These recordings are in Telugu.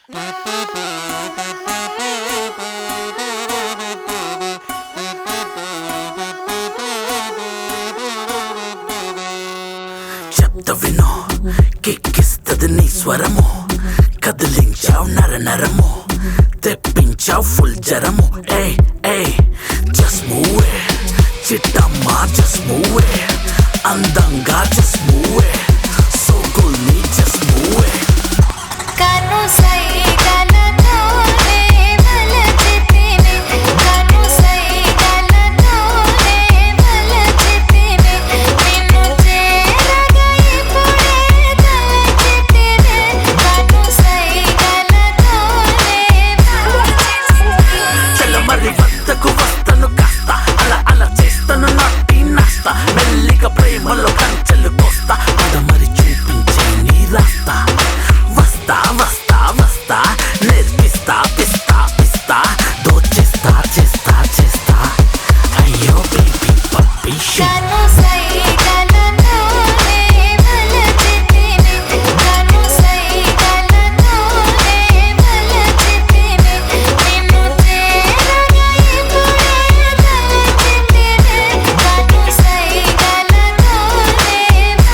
చెప్త విను కిక్కిస్తది నీ స్వరము కదిలించావు నర నరము తెప్పించావు ఫుల్ జరము ఏ ఏ జస్ట్ మూవ్ చిట్టమ్మా జస్ట్ మూవ్ అందంగా జస్ట్ మూవ్ సోకుల్ని జస్ట్ మూవ్ కను సైగలతోనే మలచితిని కను సైగలతోనే మలచితిని నిన్ను చేరగా ఇప్పుడే తలచితిని కను సైగలతోనే మలచితిని చల్లమరి వద్దకు వస్తను కాస్త అలా అలా చేస్తను నాటి నాస్త మెల్లిగా ప్రేమలో కంచెలు కోస్తా అదమరి చూపించే నీ రాస్తా వస్తా వస్తా వస్తా నేర్పిస్తా పిస్తా పిస్తా దోచేస్తా చేస్తా చేస్తా అయ్యో బేబీ పప్పి కను సైగలతోనే మలచితిని కను సైగలతోనే మలచితిని నిన్ను చేరగా ఇప్పుడే తలచితిని కను సైగలతోనే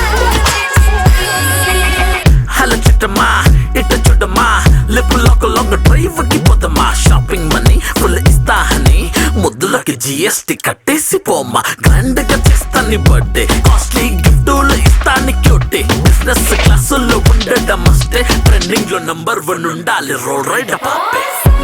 మలచితిని హలో చుట్టమా ఇట చూడమా లిప్ లాక్ లాంగ్ డ్రైవ్ కి పోదమ్మా షాపింగ్ మనీ ఫుల్ ఇస్తా అని ముద్దులకి జిఎస్టి కట్టేసి పోమ్మా గ్రాండ్ గా చేస్తా నీ బర్త్డే కాస్ట్లీ గిఫ్టులు ఇస్తా నీ క్యూటీ బిజినెస్ క్లాసుల్లో ఉండడం మస్టే ట్రెండింగ్ లో నంబర్ వన్ ఉండాలి రోడ్ రైడ్ పాపే